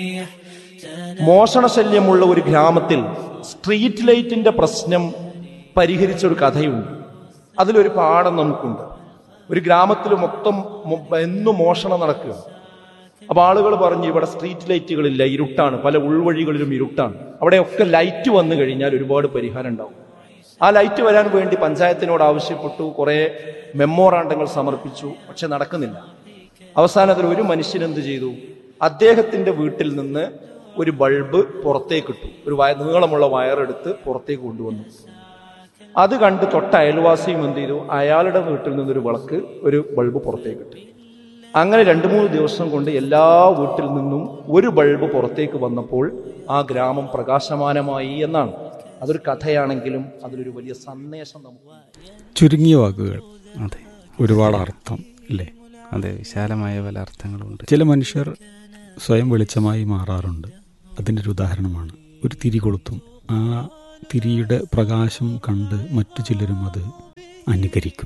മോഷണശല്യമുള്ള ഒരു ഗ്രാമത്തിൽ സ്ട്രീറ്റ് ലൈറ്റിന്റെ പ്രശ്നം പരിഹരിച്ച ഒരു കഥയുണ്ട് അതിലൊരു പാഠം നമുക്കുണ്ട് ഒരു ഗ്രാമത്തിൽ മൊത്തം മൊ- എന്നും മോഷണം നടക്കുക അപ്പൊ ആളുകൾ പറഞ്ഞു ഇവിടെ സ്ട്രീറ്റ് ലൈറ്റുകളില്ല ഇരുട്ടാണ് പല ഉൾവഴികളിലും ഇരുട്ടാണ് അവിടെയൊക്കെ ലൈറ്റ് വന്നു കഴിഞ്ഞാൽ ഒരുപാട് പരിഹാരം ഉണ്ടാവും ആ ലൈറ്റ് വരാൻ വേണ്ടി പഞ്ചായത്തിനോട് ആവശ്യപ്പെട്ടു കുറെ മെമ്മോറാണ്ടങ്ങൾ സമർപ്പിച്ചു പക്ഷെ നടക്കുന്നില്ല അവസാനത്തിൽ ഒരു മനുഷ്യൻ എന്ത് ചെയ്തു അദ്ദേഹത്തിന്റെ വീട്ടിൽ നിന്ന് ഒരു ബൾബ് പുറത്തേക്ക് ഇട്ടു ഒരു വയ നീളമുള്ള വയറെടുത്ത് പുറത്തേക്ക് കൊണ്ടുവന്നു അത് കണ്ട് തൊട്ട അയൽവാസിയും എന്ത് ചെയ്തു അയാളുടെ വീട്ടിൽ നിന്നൊരു വിളക്ക് ഒരു ബൾബ് പുറത്തേക്ക് ഇട്ടു അങ്ങനെ രണ്ടു മൂന്ന് ദിവസം കൊണ്ട് എല്ലാ വീട്ടിൽ നിന്നും ഒരു ബൾബ് പുറത്തേക്ക് വന്നപ്പോൾ ആ ഗ്രാമം പ്രകാശമാനമായി എന്നാണ് അതൊരു കഥയാണെങ്കിലും അതിലൊരു വലിയ സന്ദേശം നമുക്ക് ചുരുങ്ങിയ വാക്കുകൾ അതെ ഒരുപാട് അർത്ഥം അല്ലേ അതെ വിശാലമായ പല അർത്ഥങ്ങളുണ്ട് ചില മനുഷ്യർ സ്വയം വെളിച്ചമായി മാറാറുണ്ട് അതിൻ്റെ ഒരു ഉദാഹരണമാണ് ഒരു തിരി കൊളുത്തും ആ തിരിയുടെ പ്രകാശം കണ്ട് മറ്റു ചിലരും അത് അനുകരിക്കും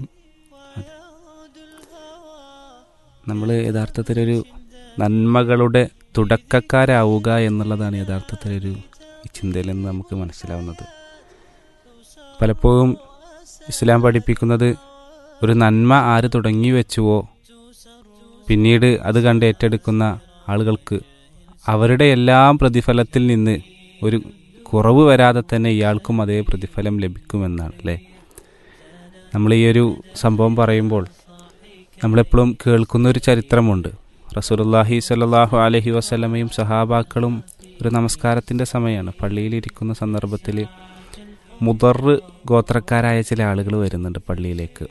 നമ്മൾ യഥാർത്ഥത്തിലൊരു നന്മകളുടെ തുടക്കക്കാരാവുക എന്നുള്ളതാണ് യഥാർത്ഥത്തിലൊരു ഈ ചിന്തയിൽ നിന്ന് നമുക്ക് മനസ്സിലാവുന്നത് പലപ്പോഴും ഇസ്ലാം പഠിപ്പിക്കുന്നത് ഒരു നന്മ ആര് തുടങ്ങി വെച്ചുവോ പിന്നീട് അത് കണ്ട് ഏറ്റെടുക്കുന്ന ആളുകൾക്ക് അവരുടെ എല്ലാം പ്രതിഫലത്തിൽ നിന്ന് ഒരു കുറവ് വരാതെ തന്നെ ഇയാൾക്കും അതേ പ്രതിഫലം ലഭിക്കുമെന്നാണ് അല്ലേ നമ്മൾ ഈ ഒരു സംഭവം പറയുമ്പോൾ നമ്മളെപ്പോഴും കേൾക്കുന്ന ഒരു ചരിത്രമുണ്ട് റസൂലുള്ളാഹി സ്വല്ലല്ലാഹു അലൈഹി വസല്ലമയും സഹാബാക്കളും ഒരു നമസ്കാരത്തിൻ്റെ സമയമാണ് പള്ളിയിലിരിക്കുന്ന സന്ദർഭത്തിൽ മുദറ് ഗോത്രക്കാരായ ചില ആളുകൾ വരുന്നുണ്ട് പള്ളിയിലേക്ക്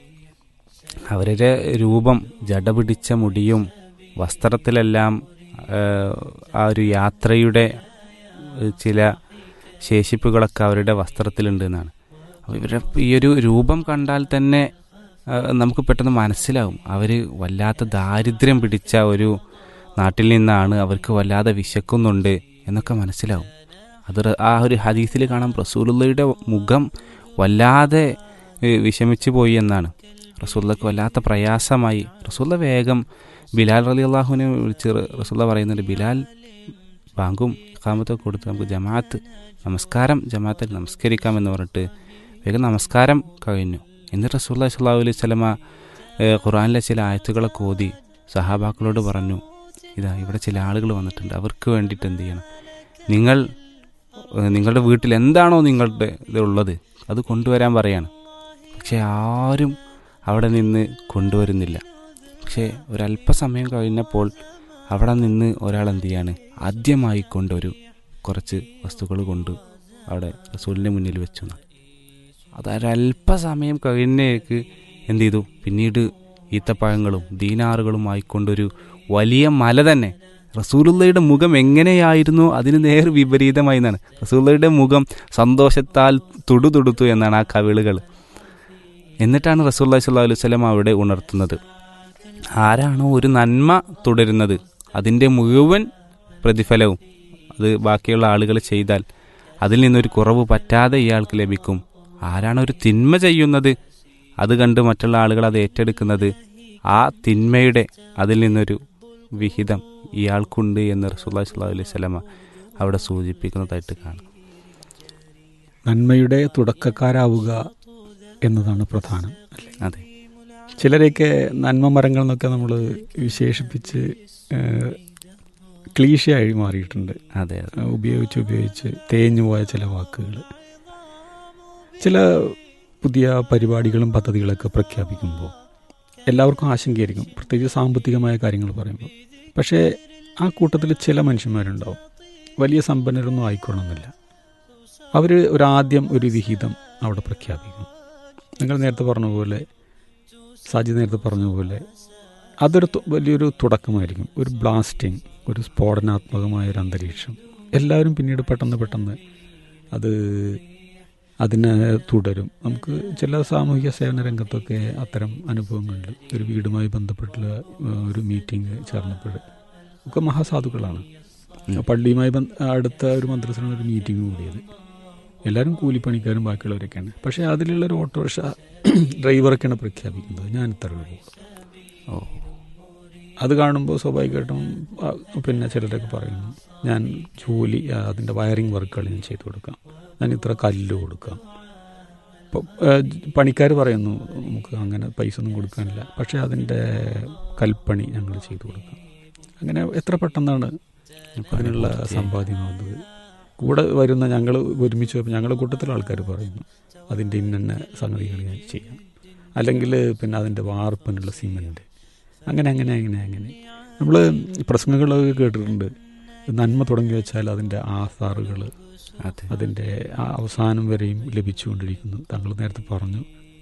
അവരുടെ രൂപം ജട പിടിച്ച മുടിയും വസ്ത്രത്തിലെല്ലാം ആ, ആ ഒരു യാത്രയുടെ ഏ, ചില ശേഷിപ്പുകളൊക്കെ അവരുടെ വസ്ത്രത്തിലുണ്ട് എന്നാണ് അപ്പോൾ ഇവരുടെ ഈ ഒരു രൂപം കണ്ടാൽ തന്നെ ആ, നമുക്ക് പെട്ടെന്ന് മനസ്സിലാവും അവർ വല്ലാത്ത ദാരിദ്ര്യം പിടിച്ച ഒരു നാട്ടിൽ നിന്നാണ് അവർക്ക് വല്ലാതെ വിശക്കുന്നുണ്ട് എന്നൊക്കെ മനസ്സിലാവും അത് റ- ആ ഒരു ഹദീസിൽ കാണാം റസൂലുള്ളയുടെ മുഖം വല്ലാതെ ഏ, വിഷമിച്ചു പോയി എന്നാണ് റസൂല്ലക്ക് വല്ലാത്ത പ്രയാസമായി റസൂല്ല വേഗം ബിലാൽ റലി അള്ളാഹുവിനെ വിളിച്ച് റ- റസൂല്ല പറയുന്നുണ്ട് ബിലാൽ ബാങ്കും ഇഖാമത്തൊക്കെ കൊടുത്ത് നമുക്ക് ജമാഅത്ത് നമസ്കാരം ജമാഅത്തിൽ നമസ്കരിക്കാം എന്ന് പറഞ്ഞിട്ട് വേഗം നമസ്കാരം കഴിഞ്ഞു എന്നിട്ട് റസൂല്ലാ സ്വല്ലാഹു അലൈഹി സ്വലമ ഖുറാനിലെ ചില ആയത്തുകളൊക്കെ ഓതി സഹാബാക്കളോട് പറഞ്ഞു ഇതാ ഇവിടെ ചില ആളുകൾ വന്നിട്ടുണ്ട് അവർക്ക് വേണ്ടിയിട്ട് എന്ത് ചെയ്യണം നിങ്ങൾ ഏഹ്, നിങ്ങളുടെ വീട്ടിൽ എന്താണോ നിങ്ങളുടെ ഇതുള്ളത് അത് കൊണ്ടുവരാൻ പറയാണ് പക്ഷെ ആരും അവിടെ നിന്ന് കൊണ്ടുവരുന്നില്ല പക്ഷേ ഒരല്പസമയം കഴിഞ്ഞപ്പോൾ അവിടെ നിന്ന് ഒരാൾ എന്ത് ചെയ്യാണ് ആദ്യമായി കൊണ്ടൊരു കുറച്ച് വസ്തുക്കൾ കൊണ്ട് അവിടെ റസൂലിൻ്റെ മുന്നിൽ വെച്ചു എന്നാണ്. അത് ഒരല്പസമയം കഴിഞ്ഞേക്ക് എന്ത് ചെയ്തു പിന്നീട് ഈത്തപ്പഴങ്ങളും ദീനാറുകളും ആയിക്കൊണ്ടൊരു വലിയ മല തന്നെ റസൂലുള്ളയുടെ മുഖം എങ്ങനെയായിരുന്നു അതിന് നേർ വിപരീതമായി എന്നാണ് റസൂലുള്ളയുടെ മുഖം സന്തോഷത്താൽ തുടുതുടുത്തു എന്നാണ് ആ കവിളുകൾ എന്നിട്ടാണ് റസൂല്ലാ സ്വല്ലല്ലാഹു അലൈഹി വസല്ലം അവിടെ ഉണർത്തുന്നത് ആരാണോ ഒരു നന്മ തുടരുന്നത് അതിൻ്റെ മുഴുവൻ പ്രതിഫലവും അത് ബാക്കിയുള്ള ആളുകൾ ചെയ്താൽ അതിൽ നിന്നൊരു കുറവ് പറ്റാതെ ഇയാൾക്ക് ലഭിക്കും ആരാണ് ഒരു തിന്മ ചെയ്യുന്നത് അത് കണ്ട് മറ്റുള്ള ആളുകൾ അത് ഏറ്റെടുക്കുന്നത് ആ തിന്മയുടെ അതിൽ നിന്നൊരു വിഹിതം ഇയാൾക്കുണ്ട് എന്ന് റസൂല്ലാ സ്വല്ലല്ലാഹു അലൈഹി വസല്ലമ അവിടെ സൂചിപ്പിക്കുന്നതായിട്ട് കാണാം നന്മയുടെ തുടക്കക്കാരാവുക എന്നതാണ് പ്രധാനം അല്ലേ അതെ ചിലരെയൊക്കെ നന്മ മരങ്ങൾ എന്നൊക്കെ നമ്മൾ വിശേഷിപ്പിച്ച് ക്ലീശയായി മാറിയിട്ടുണ്ട് അതെ അതെ ഏഹ് ഉപയോഗിച്ച് ഉപയോഗിച്ച് തേഞ്ഞു പോയ ചില വാക്കുകൾ ചില പുതിയ പരിപാടികളും പദ്ധതികളൊക്കെ പ്രഖ്യാപിക്കുമ്പോൾ എല്ലാവർക്കും ആശങ്കയായിരിക്കും പ്രത്യേകിച്ച് സാമ്പത്തികമായ കാര്യങ്ങൾ പറയുമ്പോൾ പക്ഷേ ആ കൂട്ടത്തിൽ ചില മനുഷ്യന്മാരുണ്ടാവും വലിയ സമ്പന്നരൊന്നും ആയിക്കൊള്ളണമെന്നില്ല അവർ ഒരാദ്യം ഒരു വിഹിതം അവിടെ പ്രഖ്യാപിക്കും നിങ്ങൾ നേരത്തെ പറഞ്ഞ പോലെ സാജി നേരത്തെ പറഞ്ഞ പോലെ അതൊരു തു- വലിയൊരു തുടക്കമായിരിക്കും ഒരു ബ്ലാസ്റ്റിംഗ് ഒരു സ്ഫോടനാത്മകമായ ഒരു അന്തരീക്ഷം എല്ലാവരും പിന്നീട് പെട്ടെന്ന് പെട്ടെന്ന് അത് അതിനെ തുടരും നമുക്ക് ചില സാമൂഹിക സേവന രംഗത്തൊക്കെ അത്തരം അനുഭവങ്ങളുണ്ട് ഒരു വീടുമായി ബന്ധപ്പെട്ടുള്ള ഏഹ്, ഒരു മീറ്റിംഗ് ചേർന്നപ്പോൾ ഒക്കെ മഹാസാധുക്കളാണ് പള്ളിയുമായി ബന്ധ അടുത്ത ഒരു മന്ത്രിസഭ ഒരു മീറ്റിംഗ് കൂടിയത് എല്ലാവരും കൂലിപ്പണിക്കാരും ബാക്കിയുള്ളവരൊക്കെയാണ് പക്ഷേ അതിലുള്ള ഒരു ഓട്ടോറിക്ഷ ഡ്രൈവറൊക്കെയാണ് പ്രഖ്യാപിക്കുന്നത് ഞാൻ ഇത്ര രൂപ കൊടുക്കും. ഓ അത് കാണുമ്പോൾ സ്വാഭാവികമായിട്ടും ആ, പിന്നെ ചിലരൊക്കെ പറയുന്നു ഞാൻ ജോലി ആ, അതിൻ്റെ വയറിംഗ് വർക്കുകൾ ഞാൻ ചെയ്തു കൊടുക്കാം ഞാൻ ഇത്ര കല്ല് കൊടുക്കാം ഇപ്പോൾ പണിക്കാർ പറയുന്നു നമുക്ക് അങ്ങനെ പൈസ ഒന്നും കൊടുക്കാനില്ല പക്ഷേ അതിൻ്റെ കൽപ്പണി ഞങ്ങൾ ചെയ്തു കൊടുക്കാം അങ്ങനെ എത്ര പെട്ടെന്നാണ് അതിനുള്ള സമ്പാദ്യമാകുന്നത് കൂടെ വരുന്ന ഞങ്ങൾ ഒരുമിച്ച് പോയപ്പോൾ ഞങ്ങളുടെ കൂട്ടത്തിലെ ആൾക്കാർ പറയുന്നു അതിൻ്റെ ഇന്ന സംഗതികൾ ഞാൻ ചെയ്യാം അല്ലെങ്കിൽ പിന്നെ അതിൻ്റെ വാർപ്പിനുള്ള സിമൻറ്റ് അങ്ങനെ അങ്ങനെ അങ്ങനെ അങ്ങനെ നമ്മൾ പ്രസംഗങ്ങളൊക്കെ കേട്ടിട്ടുണ്ട് നന്മ തുടങ്ങി വെച്ചാൽ അതിൻ്റെ ആധാറുകൾ അതെ അതിൻ്റെ ആ അവസാനം വരെയും ലഭിച്ചുകൊണ്ടിരിക്കുന്നു താങ്കൾ നേരത്തെ പറഞ്ഞു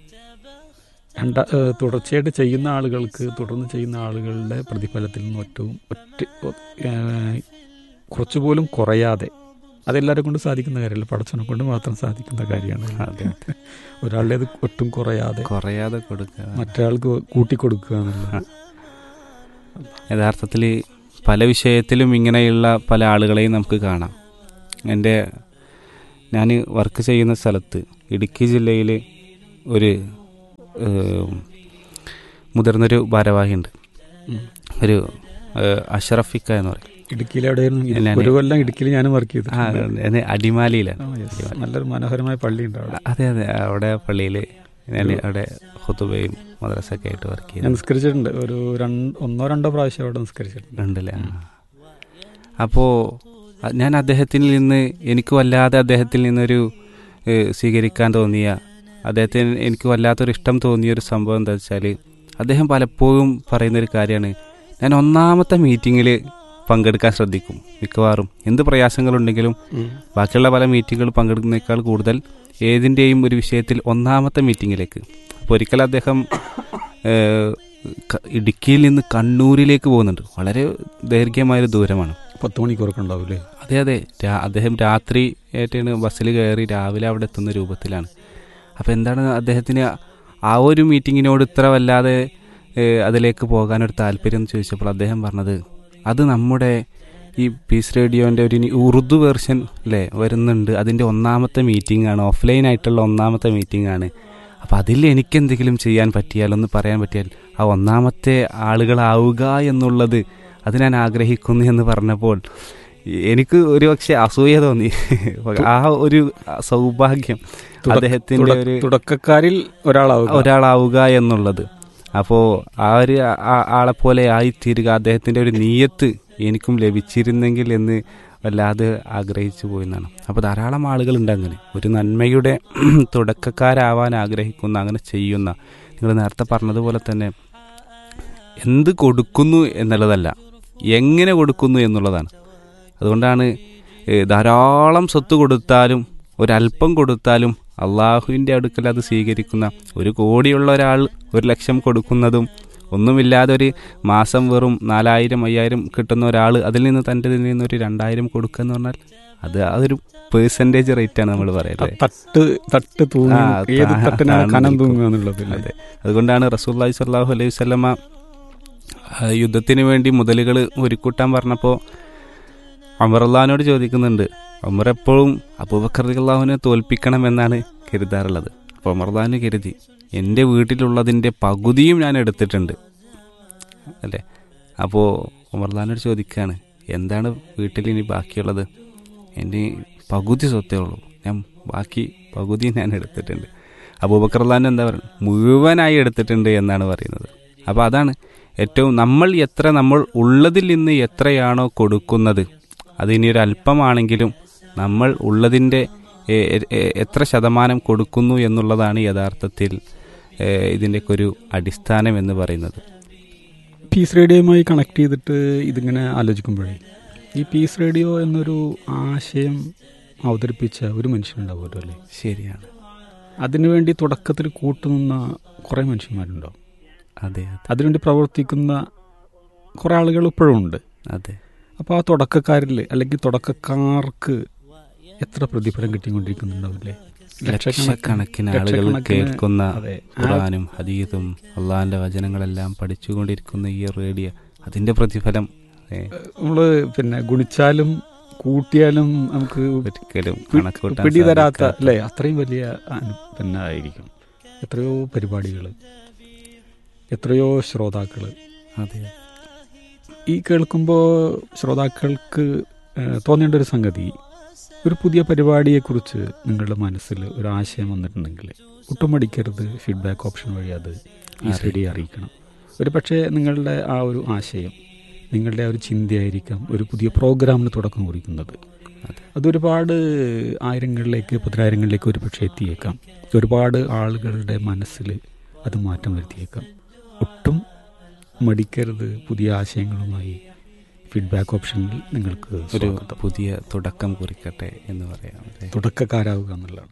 രണ്ട ഏഹ് തുടർച്ചയായിട്ട് ചെയ്യുന്ന ആളുകൾക്ക് തുടർന്ന് ചെയ്യുന്ന ആളുകളുടെ പ്രതിഫലത്തിൽ നിന്ന് ഒറ്റവും ഒറ്റ ഏഹ് കുറച്ചുപോലും കുറയാതെ അതെല്ലാവരെ കൊണ്ട് സാധിക്കുന്ന കാര്യമല്ല പടച്ചനെ കൊണ്ട് മാത്രം സാധിക്കുന്ന കാര്യമാണ് അതെ ഒരാളുടെ അത് ഒട്ടും കുറയാതെ കുറയാതെ കൊടുക്കുക മറ്റൊരാൾക്ക് കൂട്ടിക്കൊടുക്കുക എന്നുള്ളത് യഥാർത്ഥത്തിൽ പല വിഷയത്തിലും ഇങ്ങനെയുള്ള പല ആളുകളെയും നമുക്ക് കാണാം എൻ്റെ ഞാൻ വർക്ക് ചെയ്യുന്ന സ്ഥലത്ത് ഇടുക്കി ജില്ലയിൽ ഒരു ഏഹ്, മുതിർന്നൊരു ഭാരവാഹിയുണ്ട് ഉം. ഒരു ഏഹ്, അഷറഫിക്ക എന്ന് പറയും ഇടുക്കിയിൽ എവിടെയായിരുന്നു ഇത് ഞാന് ഒരു കൊല്ലം ഇടുക്കിയിൽ ഞാനും വർക്ക് ചെയ്തു ആ അത് അടിമാലിയിലാണ് നല്ലൊരു മനോഹരമായ പള്ളി ഉണ്ട് അവിടെ അതെ അതെ അവിടെ പള്ളിയിൽ ഞാൻ അവിടെ ഹുത്തുബയും മദ്രസൊക്കെ ആയിട്ട് വർക്ക് ഞാൻ ചെയ്യുന്നു നിസ്കരിച്ചിട്ടുണ്ട് ഒരു രണ്ട് ഒന്നോ രണ്ടോ പ്രാവശ്യം അവിടെ നിസ്കരിച്ചിട്ടുണ്ട് ഉണ്ടല്ലേ അപ്പോൾ ഞാൻ അദ്ദേഹത്തിൽ നിന്ന് എനിക്ക് വല്ലാതെ അദ്ദേഹത്തിൽ നിന്നൊരു ഏഹ്, സ്വീകരിക്കാൻ തോന്നിയ അദ്ദേഹത്തിന് എനിക്ക് വല്ലാത്തൊരു ഇഷ്ടം തോന്നിയ ഒരു സംഭവം എന്താ വെച്ചാൽ അദ്ദേഹം പലപ്പോഴും പറയുന്നൊരു കാര്യമാണ് ഞാൻ ഒന്നാമത്തെ മീറ്റിങ്ങിൽ പങ്കെടുക്കാൻ ശ്രദ്ധിക്കും മിക്കവാറും എന്ത് പ്രയാസങ്ങളുണ്ടെങ്കിലും ബാക്കിയുള്ള പല മീറ്റിങ്ങുകൾ പങ്കെടുക്കുന്നതിനേക്കാൾ കൂടുതൽ ഏതിൻ്റെയും ഒരു വിഷയത്തിൽ ഒന്നാമത്തെ മീറ്റിങ്ങിലേക്ക് അപ്പോൾ ഒരിക്കൽ അദ്ദേഹം ഏഹ്, ക- ഇടുക്കിയിൽ നിന്ന് കണ്ണൂരിലേക്ക് പോകുന്നുണ്ട് വളരെ ദൈർഘ്യമായൊരു ദൂരമാണ് പത്ത് മണിക്കൂറൊക്കെ ഉണ്ടാവില്ലേ അതെ അതെ രാ- അദ്ദേഹം രാത്രി ആയിട്ടാണ് ബസ്സിൽ കയറി രാവിലെ അവിടെ എത്തുന്ന രൂപത്തിലാണ് അപ്പോൾ എന്താണ് അദ്ദേഹത്തിന് ആ ഒരു മീറ്റിങ്ങിനോട് ഇത്ര വല്ലാതെ ഏഹ്, അതിലേക്ക് പോകാനൊരു താല്പര്യം എന്ന് ചോദിച്ചപ്പോൾ അദ്ദേഹം പറഞ്ഞത് അത് നമ്മുടെ ഈ പീസ് റേഡിയോൻ്റെ ഒരു ഇനി ഉറുദു വേർഷൻ അല്ലേ വരുന്നുണ്ട് അതിൻ്റെ ഒന്നാമത്തെ മീറ്റിംഗ് ആണ് ഓഫ്ലൈൻ ആയിട്ടുള്ള ഒന്നാമത്തെ മീറ്റിംഗ് ആണ് അപ്പോൾ അതിൽ എനിക്ക് എന്തെങ്കിലും ചെയ്യാൻ പറ്റിയാൽ ഒന്ന് പറയാൻ പറ്റിയാൽ ആ ഒന്നാമത്തെ ആളുകളാവുക എന്നുള്ളത് അത് ഞാൻ ആഗ്രഹിക്കുന്നു എന്ന് പറഞ്ഞപ്പോൾ എനിക്ക് ഒരു പക്ഷേ അസൂയ തോന്നി ആ ഒരു സൗഭാഗ്യം തുട- അദ്ദേഹത്തിന്റെ തുട- ഒരു തുടക്കക്കാരിൽ ഒരാളാവുക ഒരാളാവുക എന്നുള്ളത് അപ്പോൾ ആ ഒരു ആ- ആളെപ്പോലെ ആയിത്തീരുക അദ്ദേഹത്തിന്റെ ഒരു നീയത്ത് എനിക്കും ലഭിച്ചിരുന്നെങ്കിൽ എന്ന് വല്ലാതെ ആഗ്രഹിച്ചു പോയെന്നാണ് അപ്പോൾ ധാരാളം ആളുകളുണ്ട് അങ്ങനെ ഒരു നന്മയുടെ തുടക്കക്കാരാവാൻ ആഗ്രഹിക്കുന്ന അങ്ങനെ ചെയ്യുന്ന നിങ്ങൾ നേരത്തെ പറഞ്ഞതുപോലെ തന്നെ എന്ത് കൊടുക്കുന്നു എന്നുള്ളതല്ല എങ്ങനെ കൊടുക്കുന്നു എന്നുള്ളതാണ് അതുകൊണ്ടാണ് ഏ, ധാരാളം സ്വത്ത് കൊടുത്താലും ഒരല്പം കൊടുത്താലും അള്ളാഹുവിൻ്റെ അടുക്കൽ അത് സ്വീകരിക്കുന്ന ഒരു കോടിയുള്ള ഒരാൾ ഒരു ലക്ഷം കൊടുക്കുന്നതും ഒന്നുമില്ലാതെ ഒരു മാസം വെറും നാലായിരം അയ്യായിരം കിട്ടുന്ന ഒരാൾ അതിൽ നിന്ന് തൻ്റെ ഇതിൽ നിന്ന് ഒരു രണ്ടായിരം കൊടുക്കുക എന്ന് പറഞ്ഞാൽ അത് അതൊരു പേഴ്സൻറ്റേജ് റേറ്റാണ് നമ്മൾ ആ പറയുന്നത് തട്ട് തട്ട് തൂങ്ങി ആ, ഏത് താ- തട്ടിനാണ് താഴ്ന്നു കനം നിൽക്കും. തൂങ്ങുക എന്നുള്ളത് ഇല്ലേ? അതെ അതുകൊണ്ടാണ് റസൂല്ലായി സ്വല്ലാഹു അലൈഹി വല്ലമ യുദ്ധത്തിന് വേണ്ടി മുതലുകൾ ഒരുക്കൂട്ടാൻ പറഞ്ഞപ്പോൾ അമറുല്ലാഹിനോട് ചോദിക്കുന്നുണ്ട് അമർ എപ്പോഴും അബൂബക്കർ അള്ളാഹുവിനെ തോൽപ്പിക്കണമെന്നാണ് കരുതാറുള്ളത് അപ്പോൾ അമർദാന് കരുതി എൻ്റെ വീട്ടിലുള്ളതിൻ്റെ പകുതിയും ഞാൻ എടുത്തിട്ടുണ്ട് അല്ലേ അപ്പോൾ ഉമർദാനോട് ചോദിക്കുകയാണ് എന്താണ് വീട്ടിൽ ഇനി ബാക്കിയുള്ളത് എൻ്റെ പകുതി സ്വത്തേ ഉള്ളൂ ഞാൻ ബാക്കി പകുതി ഞാൻ എടുത്തിട്ടുണ്ട് അബൂബക്കർലാൻ എന്താ പറയുക മുഴുവനായി എടുത്തിട്ടുണ്ട് എന്നാണ് പറയുന്നത് അപ്പോൾ അതാണ് ഏറ്റവും നമ്മൾ എത്ര നമ്മൾ ഉള്ളതിൽ നിന്ന് എത്രയാണോ കൊടുക്കുന്നത് അതിനി ഒരു അല്പമാണെങ്കിലും നമ്മൾ ഉള്ളതിൻ്റെ എ- എ- എ- എത്ര ശതമാനം കൊടുക്കുന്നു എന്നുള്ളതാണ് യഥാർത്ഥത്തിൽ ഏഹ്, ഇതിൻ്റെയൊക്കെ ഒരു അടിസ്ഥാനം എന്ന് പറയുന്നത് പീസ് റേഡിയോയുമായി കണക്ട് ചെയ്തിട്ട് ഇതിങ്ങനെ ആലോചിക്കുമ്പോഴേ ഈ പീസ് റേഡിയോ എന്നൊരു ആശയം അവതരിപ്പിച്ച ഒരു മനുഷ്യനുണ്ടാവുമല്ലോ അല്ലേ ശരിയാണ് അതിനുവേണ്ടി തുടക്കത്തിൽ കൂട്ടുനിന്ന കുറേ മനുഷ്യന്മാരുണ്ടാവും അതെ അതെ അതിനുവേണ്ടി പ്രവർത്തിക്കുന്ന കുറേ ആളുകൾ ഇപ്പോഴും ഉണ്ട് അതെ അപ്പോൾ ആ തുടക്കക്കാരിൽ അല്ലെങ്കിൽ തുടക്കക്കാർക്ക് എത്ര പ്രതിഫലം കിട്ടിക്കൊണ്ടിരിക്കുന്നുണ്ടാവില്ലേ ലക്ഷക്കണക്കിന് ആളുകൾ ലക്ഷക്കണക്കിന് കേൾക്കുന്ന അതെ. ഖുറാനും ഹദീദും അള്ളാഹിന്റെ വചനങ്ങളെല്ലാം പഠിച്ചുകൊണ്ടിരിക്കുന്ന ഈ റേഡിയോ അതിന്റെ പ്രതിഫലം ഏ, നമ്മൾ പിന്നെ ഗുണിച്ചാലും കൂട്ടിയാലും നമുക്ക് ഒരിക്കലും പി- കണക്കൂട്ടാൻ പിടി തരാത്ത സാധിക്കാത്ത- അല്ലേ അത്രയും വലിയ അനു- പിന്നെ ആയിരിക്കും എത്രയോ പരിപാടികൾ എത്രയോ ശ്രോതാക്കൾ അതെ ഈ കേൾക്കുമ്പോൾ ശ്രോതാക്കൾക്ക് ഏഹ്, തോന്നേണ്ട ഒരു സംഗതി ഒരു പുതിയ പരിപാടിയെക്കുറിച്ച് നിങ്ങളുടെ മനസ്സിൽ ഒരു ആശയം വന്നിട്ടുണ്ടെങ്കിൽ ഒട്ടും മടിക്കരുത് ഫീഡ്ബാക്ക് ഓപ്ഷൻ വഴി അത് ഈ സ്റ്റഡി അറിയിക്കണം ഒരു പക്ഷേ നിങ്ങളുടെ ആ ഒരു ആശയം നിങ്ങളുടെ ആ ഒരു ചിന്തയായിരിക്കാം ഒരു പുതിയ പ്രോഗ്രാമിന് തുടക്കം കുറിക്കുന്നത് അതൊരുപാട് ആയിരങ്ങളിലേക്ക് പതിനായിരങ്ങളിലേക്ക് ഒരു പക്ഷേ എത്തിയേക്കാം ഒരുപാട് ആളുകളുടെ മനസ്സിൽ അത് മാറ്റം വരുത്തിയേക്കാം ഒട്ടും മടിക്കരുത് പുതിയ ആശയങ്ങളുമായി ഫീഡ്ബാക്ക് ഓപ്ഷനിൽ നിങ്ങൾക്ക് ഒരു സ്വാഗതം. പുതിയ തുടക്കം കുറിക്കട്ടെ എന്ന് പറയാം അല്ലേ? തുടക്കക്കാരാവുക എന്നുള്ളതാണ്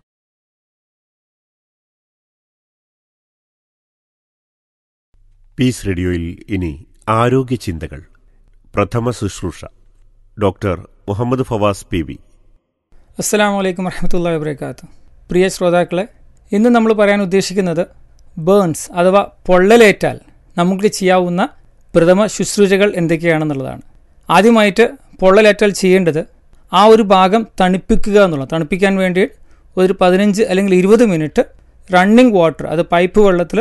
പീസ് റേഡിയോയിൽ ഇനി ആരോഗ്യ ചിന്തകൾ പ്രഥമ ശുശ്രൂഷ doctor Muhammad Fawas P V അസ്സാം വലൈക്കും വർഹമത്തല്ലാ വാബർക്കാത്തു പ്രിയ ശ്രോതാക്കളെ ഇന്ന് നമ്മൾ പറയാൻ ഉദ്ദേശിക്കുന്നത് ബേൺസ് അഥവാ പൊള്ളലേറ്റാൽ നമുക്ക് ചെയ്യാവുന്ന പ്രഥമ ശുശ്രൂഷകൾ എന്തൊക്കെയാണെന്നുള്ളതാണ് ആദ്യമായിട്ട് പൊള്ളലേറ്റാൽ ചെയ്യേണ്ടത് ആ ഒരു ഭാഗം തണുപ്പിക്കുക എന്നുള്ളത് തണുപ്പിക്കാൻ വേണ്ടി ഒരു പതിനഞ്ച് അല്ലെങ്കിൽ ഇരുപത് മിനിറ്റ് റണ്ണിങ് വാട്ടർ അത് പൈപ്പ് വെള്ളത്തിൽ